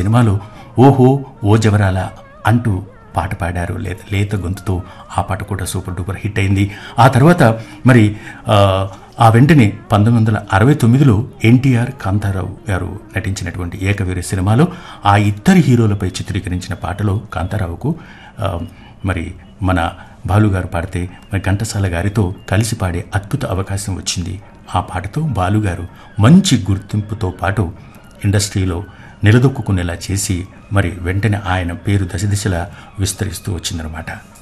సినిమాలో ఓహో ఓ జవరాల అంటూ పాట పాడారు లేదా లేత గొంతుతో ఆ పాట కూడా సూపర్ డూపర్ హిట్ అయింది ఆ తర్వాత మరి ఆ, ఆ వెంటనే పంతొమ్మిది వందల అరవై తొమ్మిదిలో ఎన్టీఆర్ కాంతారావు గారు నటించినటువంటి ఏకవీర సినిమాలో ఆ ఇద్దరి హీరోలపై చిత్రీకరించిన పాటలో కాంతారావుకు ఆ, మరి మన బాలుగారు పాడితే మరి ఘంటసాల గారితో కలిసి పాడే అద్భుత అవకాశం వచ్చింది ఆ పాటతో బాలుగారు మంచి గుర్తింపుతో పాటు ఇండస్ట్రీలో నిలదొక్కుకునేలా చేసి మరి వెంటనే ఆయన పేరు దశ దిశలా విస్తరిస్తూ వచ్చిందనమాట